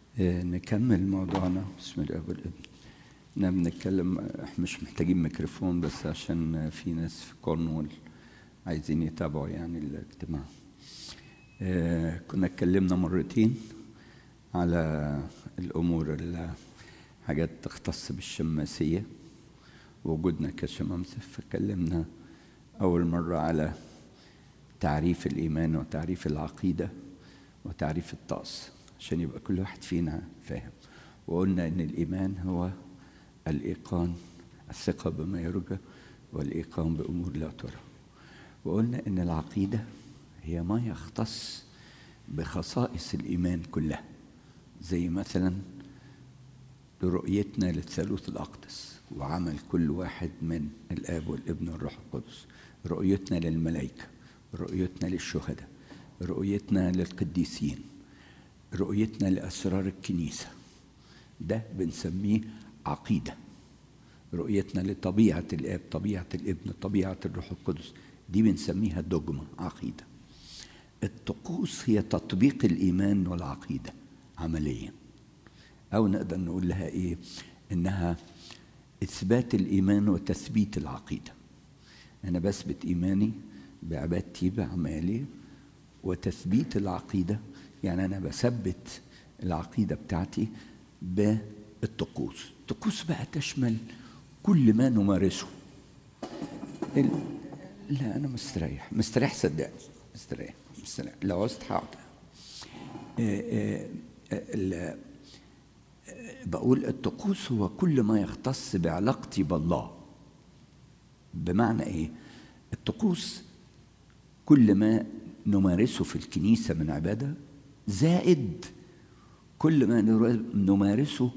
آه، نكمل موضوعنا بسم الله والابن احنا بنتكلم احنا مش محتاجين ميكروفون بس عشان في ناس في كورنوول عايزين يتابعوا يعني الاجتماع آه، كنا اتكلمنا مرتين على الامور اللي حاجات تختص بالشماسيه وجودنا كشمامسه فكلمنا اول مره على تعريف الايمان وتعريف العقيده وتعريف الطقس عشان يبقى كل واحد فينا فاهم وقلنا ان الايمان هو الايقان الثقه بما يرجى والايقان بامور لا ترى وقلنا ان العقيده هي ما يختص بخصائص الايمان كلها زي مثلا رؤيتنا للثالوث الاقدس وعمل كل واحد من الاب والابن والروح القدس رؤيتنا للملائكه رؤيتنا للشهداء رؤيتنا للقديسين رؤيتنا لاسرار الكنيسه ده بنسميه عقيده رؤيتنا لطبيعه الاب طبيعه الابن طبيعه الروح القدس دي بنسميها دوجما عقيده الطقوس هي تطبيق الايمان والعقيده عمليا او نقدر نقول لها ايه انها اثبات الايمان وتثبيت العقيده انا بثبت ايماني بعبادتي باعمالي وتثبيت العقيده يعني انا بثبت العقيده بتاعتي بالطقوس الطقوس بقى تشمل كل ما نمارسه ال... لا انا مستريح مستريح صدقني مستريح مستريح لو عوزت هقعد بقول الطقوس هو كل ما يختص بعلاقتي بالله بمعنى ايه الطقوس كل ما نمارسه في الكنيسة من عبادة زائد كل ما نمارسه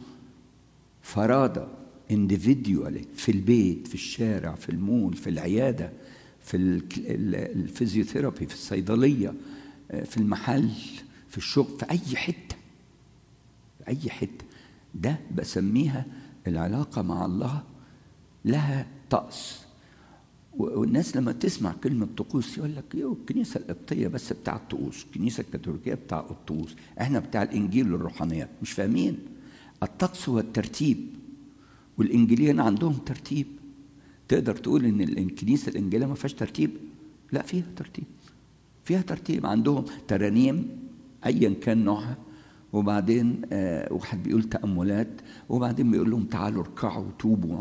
فرادة individually في البيت في الشارع في المول في العيادة في الفيزيوثيرابي في الصيدلية في المحل في الشغل في أي حتة في أي حتة ده بسميها العلاقة مع الله لها طقس والناس لما تسمع كلمة طقوس يقول لك يو الكنيسة القبطية بس بتاع الطقوس الكنيسة الكاثوليكية بتاع الطقوس احنا بتاع الإنجيل والروحانيات مش فاهمين الطقس هو الترتيب والإنجيليين عندهم ترتيب تقدر تقول إن الكنيسة الإنجيلية ما فيهاش ترتيب لا فيها ترتيب فيها ترتيب عندهم ترانيم أيا كان نوعها وبعدين آه واحد بيقول تأملات وبعدين بيقول لهم تعالوا اركعوا وتوبوا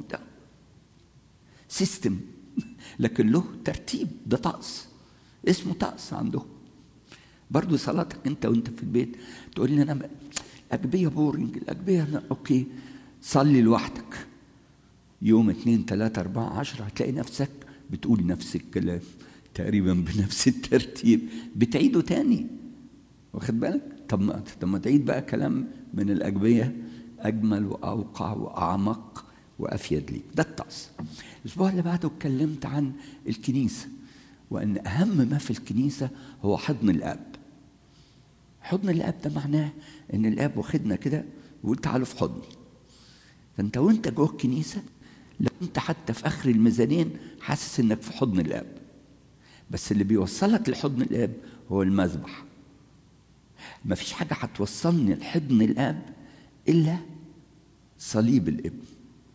سيستم لكن له ترتيب ده طقس اسمه طقس عندهم برضو صلاتك انت وانت في البيت تقول لي انا الاجبيه بورنج الاجبيه أنا اوكي صلي لوحدك يوم اثنين ثلاثة أربعة عشرة هتلاقي نفسك بتقول نفس الكلام تقريبا بنفس الترتيب بتعيده تاني واخد بالك طب ما طب ما تعيد بقى كلام من الأجبية أجمل وأوقع وأعمق وأفيد ليك ده الطقس الأسبوع اللي بعده اتكلمت عن الكنيسة وأن أهم ما في الكنيسة هو حضن الأب حضن الأب ده معناه إن الأب واخدنا كده ويقول تعالوا في حضني فأنت وأنت جوه الكنيسة لو أنت حتى في آخر الميزانين حاسس إنك في حضن الأب بس اللي بيوصلك لحضن الأب هو المذبح ما فيش حاجة هتوصلني لحضن الأب إلا صليب الابن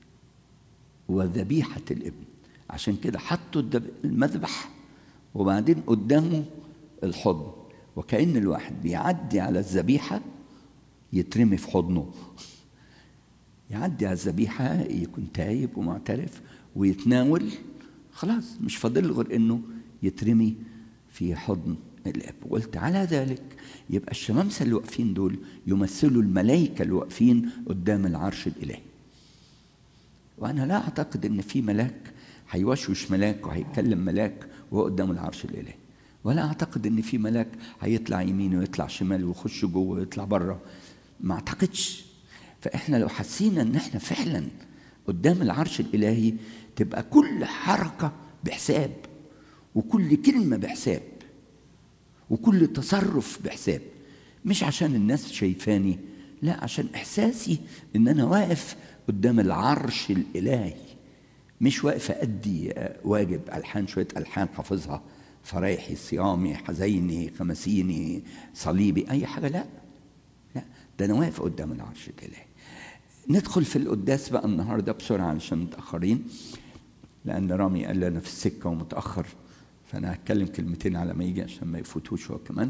وذبيحة الابن عشان كده حطوا المذبح وبعدين قدامه الحضن وكأن الواحد بيعدي على الذبيحة يترمي في حضنه يعدي على الذبيحة يكون تايب ومعترف ويتناول خلاص مش فاضل غير انه يترمي في حضن الاب قلت على ذلك يبقى الشمامسه اللي واقفين دول يمثلوا الملائكه اللي واقفين قدام العرش الالهي وانا لا اعتقد ان في ملاك هيوشوش ملاك وهيتكلم ملاك وهو قدام العرش الالهي ولا اعتقد ان في ملاك هيطلع يمين ويطلع شمال ويخش جوه ويطلع بره ما اعتقدش فاحنا لو حسينا ان احنا فعلا قدام العرش الالهي تبقى كل حركه بحساب وكل كلمه بحساب وكل تصرف بحساب مش عشان الناس شايفاني لا عشان احساسي ان انا واقف قدام العرش الالهي مش واقف ادي واجب الحان شويه الحان حافظها فرايحي صيامي حزيني خمسيني صليبي اي حاجه لا لا ده انا واقف قدام العرش الالهي ندخل في القداس بقى النهارده بسرعه علشان متاخرين لان رامي قال لي انا في السكه ومتاخر فانا هتكلم كلمتين على ما يجي عشان ما يفوتوش هو كمان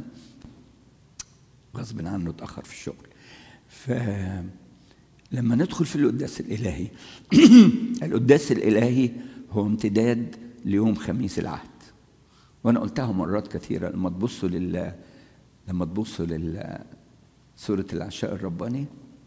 غصب عنه اتاخر في الشغل فلما ندخل في القداس الالهي القداس الالهي هو امتداد ليوم خميس العهد وانا قلتها مرات كثيره لما تبصوا لل لما تبصوا لل سوره العشاء الرباني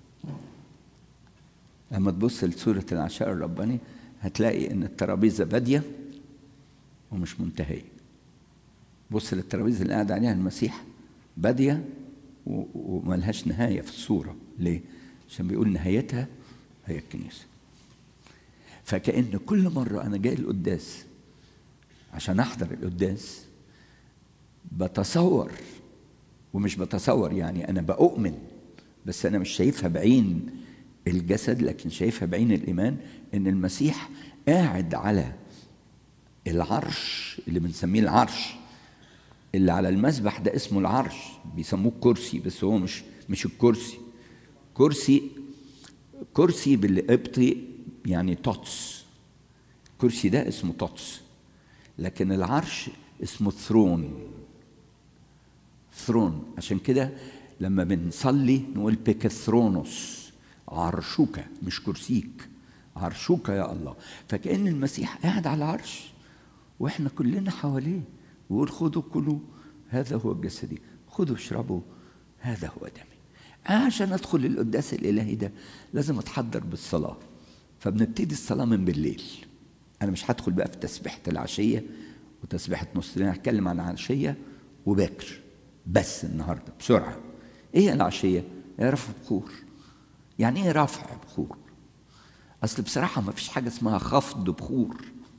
لما تبص لسوره العشاء الرباني هتلاقي ان الترابيزه باديه ومش منتهيه بص للترابيزه اللي قاعد عليها المسيح باديه وملهاش نهايه في الصوره ليه عشان بيقول نهايتها هي الكنيسه فكأن كل مرة أنا جاي القداس عشان أحضر القداس بتصور ومش بتصور يعني أنا بأؤمن بس أنا مش شايفها بعين الجسد لكن شايفها بعين الإيمان إن المسيح قاعد على العرش اللي بنسميه العرش اللي على المسبح ده اسمه العرش بيسموه كرسي بس هو مش مش الكرسي كرسي كرسي بالقبطي يعني توتس الكرسي ده اسمه توتس لكن العرش اسمه ثرون ثرون عشان كده لما بنصلي نقول بيكثرونوس عرشك مش كرسيك عرشك يا الله فكأن المسيح قاعد على العرش واحنا كلنا حواليه ويقول خذوا كلوا هذا هو جسدي خذوا اشربوا هذا هو دمي عشان ادخل القداس الالهي ده لازم اتحضر بالصلاه فبنبتدي الصلاه من بالليل انا مش هدخل بقى في تسبيحه العشيه وتسبيحه نص الليل هتكلم عن العشيه وباكر بس النهارده بسرعه ايه العشيه هي رفع بخور يعني ايه رفع بخور اصل بصراحه ما فيش حاجه اسمها خفض بخور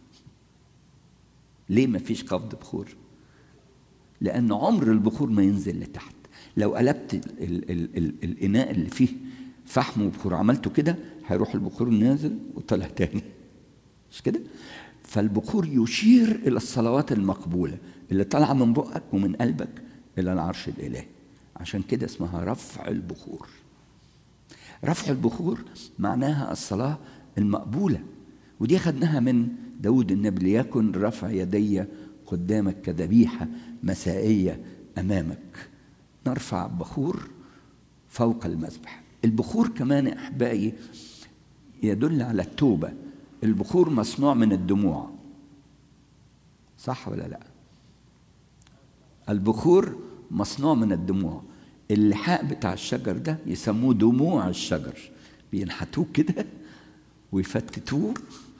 ليه ما فيش خفض بخور لان عمر البخور ما ينزل لتحت لو قلبت ال ال ال ال الاناء اللي فيه فحم وبخور عملته كده هيروح البخور نازل وطلع تاني مش كده فالبخور يشير الى الصلوات المقبوله اللي طالعه من بقك ومن قلبك الى العرش الالهي عشان كده اسمها رفع البخور رفع البخور معناها الصلاه المقبوله ودي خدناها من داود النبي ليكن رفع يدي قدامك كذبيحه مسائيه امامك نرفع بخور فوق المذبح البخور كمان يا احبائي يدل على التوبه البخور مصنوع من الدموع صح ولا لا البخور مصنوع من الدموع اللحاء بتاع الشجر ده يسموه دموع الشجر بينحتوه كده ويفتتوه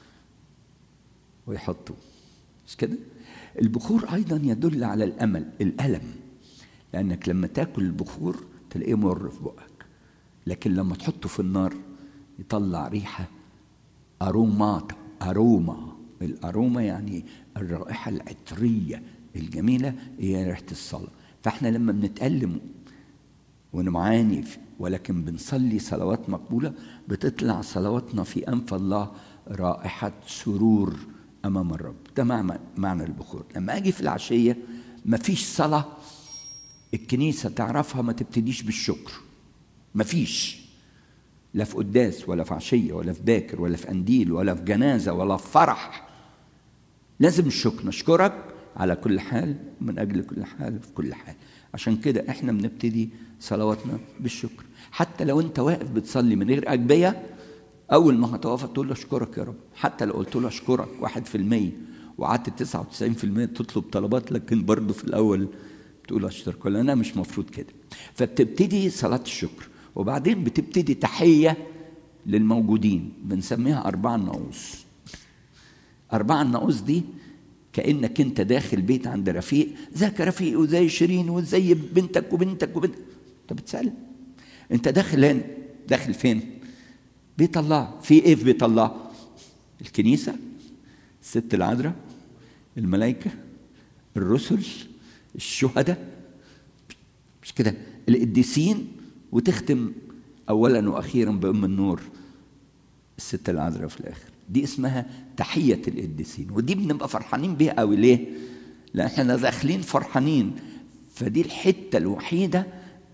ويحطوه مش كده البخور ايضا يدل على الامل الالم لانك لما تاكل البخور تلاقيه مر في بقك لكن لما تحطه في النار يطلع ريحه ارومات اروما الاروما يعني الرائحه العطريه الجميله هي ريحه الصلاه فاحنا لما بنتالم ونعاني ولكن بنصلي صلوات مقبوله بتطلع صلواتنا في انف الله رائحه سرور امام الرب ده معنى معنى البخور لما اجي في العشيه مفيش صلاه الكنيسه تعرفها ما تبتديش بالشكر مفيش لا في قداس ولا في عشيه ولا في باكر ولا في قنديل ولا في جنازه ولا في فرح لازم الشكر نشكرك على كل حال من اجل كل حال في كل حال عشان كده احنا بنبتدي صلواتنا بالشكر حتى لو انت واقف بتصلي من غير اجبيه اول ما هتقف تقول له اشكرك يا رب حتى لو قلت له اشكرك واحد في المية وقعدت 99% تطلب طلبات لكن برضه في الاول بتقول اشكرك ولا انا مش مفروض كده فبتبتدي صلاه الشكر وبعدين بتبتدي تحيه للموجودين بنسميها اربع النعوس اربع النعوس دي كانك انت داخل بيت عند رفيق ذاك رفيق وزي شيرين وزي بنتك وبنتك وبنتك انت بتسال انت داخل هنا داخل فين بيت الله في ايه في بيت الله الكنيسه الست العذراء الملائكه الرسل الشهداء مش كده القديسين وتختم اولا واخيرا بام النور الست العذراء في الاخر دي اسمها تحيه القديسين ودي بنبقى فرحانين بيها قوي ليه لان احنا داخلين فرحانين فدي الحته الوحيده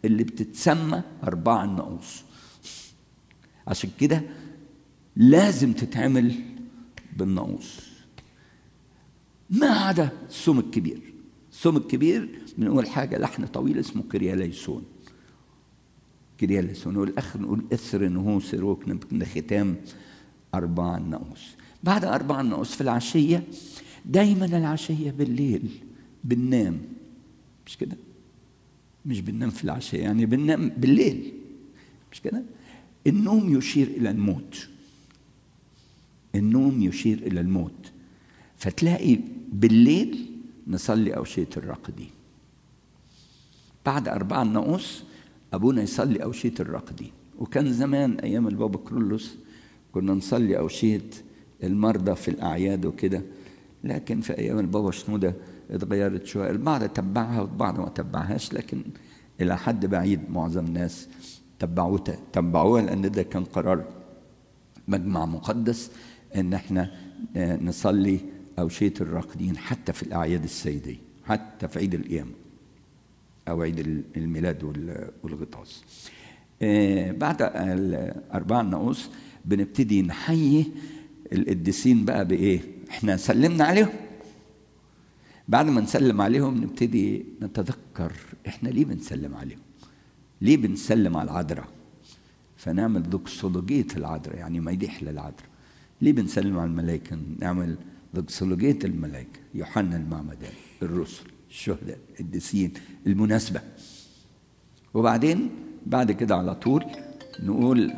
اللي بتتسمى أرباع النقوص عشان كده لازم تتعمل بالنقوص ما عدا الصوم الكبير الصوم الكبير بنقول حاجة لحن طويل اسمه كرياليسون كرياليسون والآخر نقول إثر نهوس ركن ختام أربع النقوس بعد أربع النقوس في العشية دايما العشية بالليل بننام مش كده مش بننام في العشية يعني بننام بالليل مش كده النوم يشير إلى الموت النوم يشير إلى الموت فتلاقي بالليل نصلي أوشية الراقدين بعد أربعة النقوس أبونا يصلي أوشية الراقدين وكان زمان أيام البابا كرولوس كنا نصلي أوشية المرضى في الأعياد وكده لكن في أيام البابا شنودة اتغيرت شوية البعض تبعها والبعض ما تبعهاش لكن إلى حد بعيد معظم الناس تبعوها تبعوها لأن ده كان قرار مجمع مقدس إن احنا نصلي أوشية الراقدين حتى في الأعياد السيدية حتى في عيد القيامة أو عيد الميلاد والغطاس بعد الأربعة النقوس بنبتدي نحيي القديسين بقى بإيه؟ إحنا سلمنا عليهم بعد ما نسلم عليهم نبتدي نتذكر إحنا ليه بنسلم عليهم؟ ليه بنسلم على العذراء؟ فنعمل دوكسولوجية العذراء يعني مديح للعذراء ليه بنسلم على الملائكة؟ نعمل دوكسولوجية الملائكة يوحنا المعمدان الرسل الشهداء القديسين المناسبة وبعدين بعد كده على طول نقول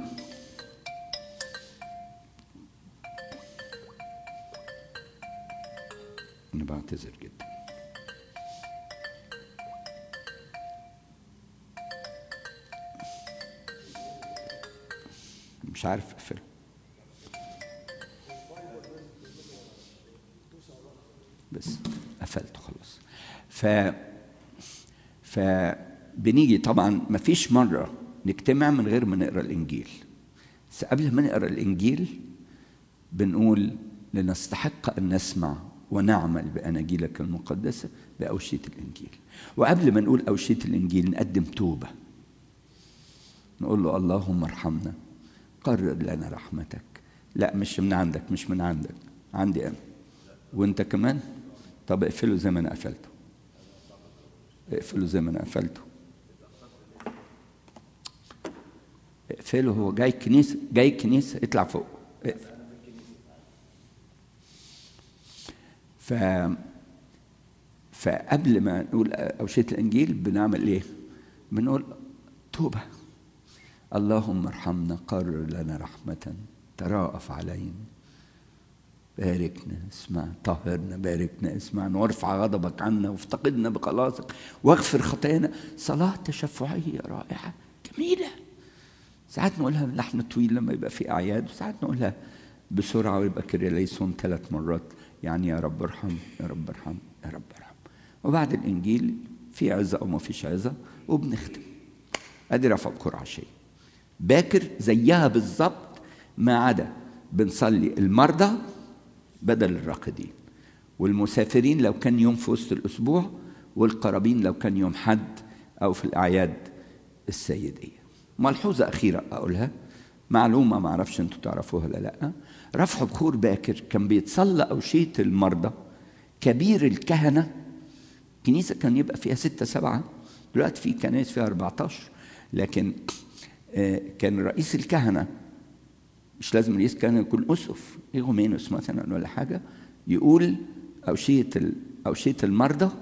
أنا بعتذر جدا مش عارف أقفله بس قفلته خلاص ف فبنيجي طبعا ما فيش مرة نجتمع من غير ما نقرا الإنجيل بس قبل ما نقرا الإنجيل بنقول لنستحق أن نسمع ونعمل بأناجيلك المقدسة بأوشية الإنجيل وقبل ما نقول أوشية الإنجيل نقدم توبة نقول له اللهم ارحمنا قرر لنا رحمتك لا مش من عندك مش من عندك عندي أنا وانت كمان طب اقفله زي ما انا قفلته اقفله زي ما انا قفلته اقفله هو جاي كنيسه جاي كنيسه اطلع فوق اقفل ف فقبل ما نقول أوشية الإنجيل بنعمل إيه؟ بنقول توبة اللهم ارحمنا قرر لنا رحمة تراءف علينا باركنا اسمع طهرنا باركنا اسمعنا وارفع غضبك عنا وافتقدنا بخلاصك واغفر خطايانا صلاة تشفعية رائعة جميلة ساعات نقولها اللحن طويل لما يبقى في أعياد وساعات نقولها بسرعة ويبقى كريليسون ثلاث مرات يعني يا رب ارحم يا رب ارحم يا رب ارحم وبعد الإنجيل في عزة أو ما فيش عزة وبنختم أدي رفع بكرة عشية باكر زيها بالظبط ما عدا بنصلي المرضى بدل الراقدين والمسافرين لو كان يوم في وسط الأسبوع والقرابين لو كان يوم حد أو في الأعياد السيدية ملحوظة أخيرة أقولها معلومة ما أعرفش أنتوا تعرفوها ولا لأ رفع بخور باكر كان بيتصلى أوشية المرضى كبير الكهنة كنيسة كان يبقى فيها ستة سبعة دلوقتي في كنائس فيها 14 لكن كان رئيس الكهنة مش لازم رئيس كهنة يكون أسف إيغومينوس مثلا ولا حاجة يقول أوشية أوشية المرضى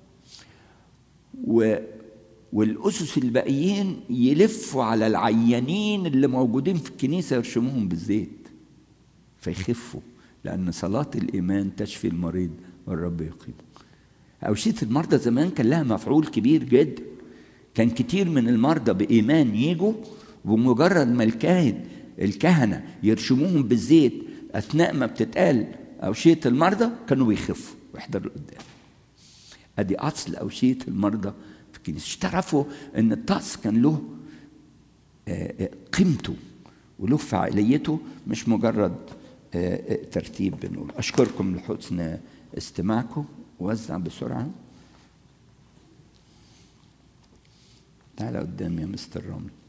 و والأسس الباقيين يلفوا على العيانين اللي موجودين في الكنيسة يرشموهم بالزيت فيخفوا لأن صلاة الإيمان تشفي المريض والرب يقيمه أوشية المرضى زمان كان لها مفعول كبير جدا كان كتير من المرضى بإيمان يجوا بمجرد ما الكاهن الكهنة يرشموهم بالزيت أثناء ما بتتقال أوشية المرضى كانوا بيخفوا ويحضروا قدام أدي أصل أوشية المرضى في الكنيسة تعرفوا أن الطقس كان له قيمته وله فعاليته مش مجرد ترتيب بنقول أشكركم لحسن استماعكم وزع بسرعة تعالى قدام يا مستر رامي